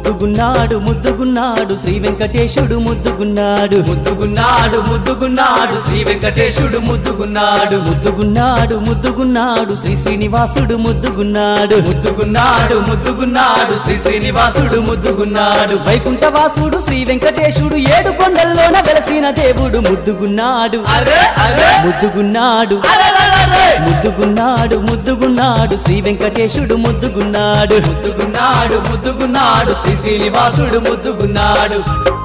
ముద్దుగున్నాడు ముద్దుగున్నాడు శ్రీ వెంకటేశుడు ముద్దుగున్నాడు ముద్దుగున్నాడు ముద్దుగున్నాడు శ్రీ వెంకటేశుడు ముద్దుగున్నాడు ముద్దుగున్నాడు ముద్దుగున్నాడు శ్రీ శ్రీనివాసుడు ముద్దుగున్నాడు ముద్దుగున్నాడు ముద్దుగున్నాడు శ్రీ శ్రీనివాసుడు ముద్దుగున్నాడు వైకుంఠవాసుడు శ్రీ వెంకటేశుడు ఏడు కొండల్లోన వెలసిన దేవుడు ముద్దుగున్నాడు అరే అరే ముద్దుగున్నాడు అరెరెరెరె! ముద్దుగున్నాడు ముద్దుగున్నాడు శ్రీ వెంకటేశుడు ముద్దుగున్నాడు ముద్దుగున్నాడు ముద్దుగున్నాడు శ్రీ శ్రీనివాసుడు ముద్దుగున్నాడు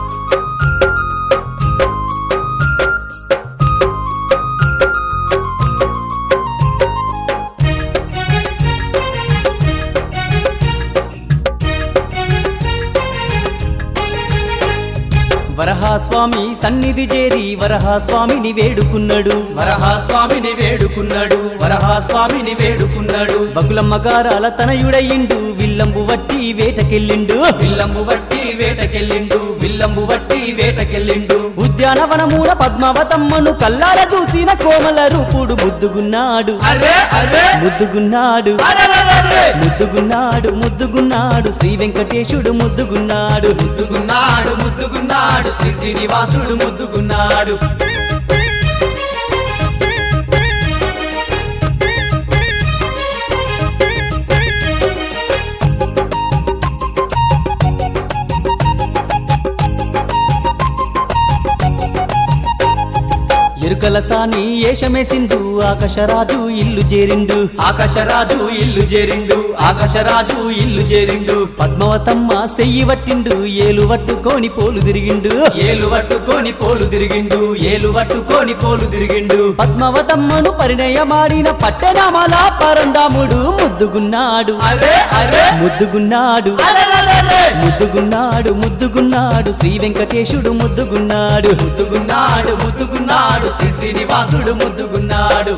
వరహాస్వామి సన్నిధి చేరి వరహాస్వామిని వేడుకున్నాడు వరహాస్వామిని వేడుకున్నాడు వరహాస్వామిని వేడుకున్నాడు బగులమ్మ గారాల తనయుడయిండు విల్లంబు వట్టి వేటకెళ్ళిండు విల్లంబు వట్టి వేటకెళ్ళిండు విల్లంబు వట్టి వేటకెళ్ళిండు ఉద్యానవనమూల పద్మావతమ్మను కల్లార చూసిన కోమల రూపుడు ముద్దుగున్నాడు అరే అరే ముద్దుగున్నాడు అరెరెరెరె! ముద్దుగున్నాడు ముద్దుగున్నాడు శ్రీ వెంకటేశుడు ముద్దుగున్నాడు ముద్దుగున్నాడు ముద్దుగున్నాడు శ్రీ శ్రీనివాసుడు ముద్దుగున్నాడు ఎరుకల సాని ఏషమేసిందు ఆకాశరాజు ఇల్లు చేరిండు ఆకాశరాజు ఇల్లు చేరిండు ఆకాశరాజు ఇల్లు చేరిండు పద్మావతమ్మ సెయ్యి పట్టిండు ఏలు పట్టుకొని పోలు తిరిగిండు ఏలు పట్టుకొని పోలు తిరిగిండు ఏలు పట్టుకొని పోలు తిరిగిండు పద్మావతమ్మను పరిణయమాడిన పట్టణమల పరందాముడు ముద్దుగున్నాడు అరే అరే ముద్దుగున్నాడు అరెరెరెరె! ముద్దుగున్నాడు ముద్దుగున్నాడు శ్రీ వెంకటేశుడు ముద్దుగున్నాడు ముద్దుగున్నాడు ముద్దుగున్నాడు శ్రీ శ్రీనివాసుడు ముద్దుగున్నాడు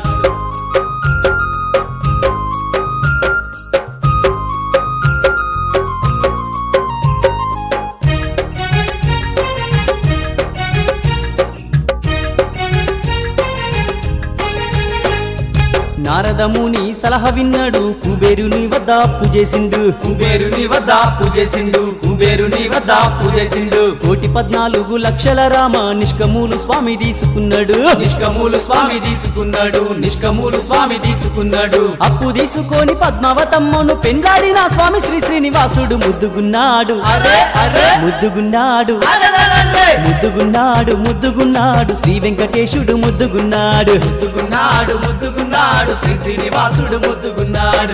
నారదముని సలహా విన్నాడు కుబేరుని వద్ద అప్పు చేసిండు కుబేరుని వద్ద అప్పు చేసిండు కుబేరుని వద్ద అప్పు చేసిండు కోటి పద్నాలుగు లక్షల రామ నిష్కమూలు స్వామి తీసుకున్నాడు నిష్కమూలు స్వామి తీసుకున్నాడు నిష్కమూలు స్వామి తీసుకున్నాడు అప్పు తీసుకొని పద్మావతమ్మను పెండాడిన స్వామి శ్రీ శ్రీనివాసుడు ముద్దుగున్నాడు అరే అరే ముద్దుగున్నాడు అరెరెరెరె! ముద్దుగున్నాడు ముద్దుగున్నాడు శ్రీ వెంకటేశుడు ముద్దుగున్నాడు ముద్దుగున్నాడు ముద్దుగున్నాడు శ్రీ శ్రీనివాసుడు ముద్దుగున్నాడు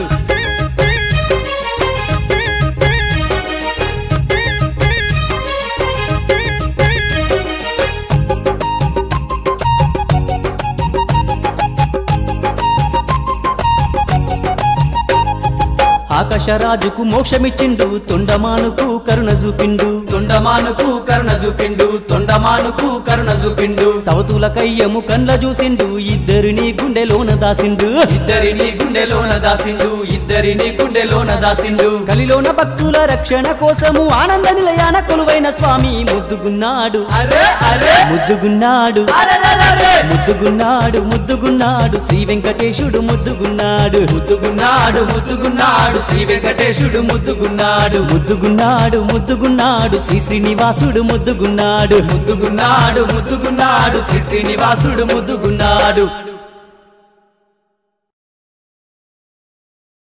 ఆకాశరాజుకు మోక్షమిచ్చిండు తొండమానుకు కరుణ చూపిండు తొండమానుకు కరుణ చూపిండు తొండమానుకు కరుణ చూపిండు సవతుల కయ్యము కండ్ల చూసిండు ఇద్దరిని గుండెలోన దాసిండు ఇద్దరిని గుండెలోన దాసిండు ఇద్దరిని గుండెలోన దాసిండు కలిలోన భక్తుల రక్షణ కోసము ఆనంద నిలయాన కొలువైన స్వామి ముద్దుగున్నాడు అరే అరే ముద్దుగున్నాడు అరెరెరెరె! ముద్దుగున్నాడు ముద్దుగున్నాడు శ్రీ వెంకటేశుడు ముద్దుగున్నాడు ముద్దుగున్నాడు ముద్దుగున్నాడు శ్రీ వెంకటేశుడు ముద్దుగున్నాడు ముద్దుగున్నాడు ముద్దుగున్నాడు శ్రీ శ్రీనివాసుడు ముద్దుగున్నాడు ముద్దుగున్నాడు ముద్దుగున్నాడు శ్రీ శ్రీనివాసుడు ముద్దుగున్నాడు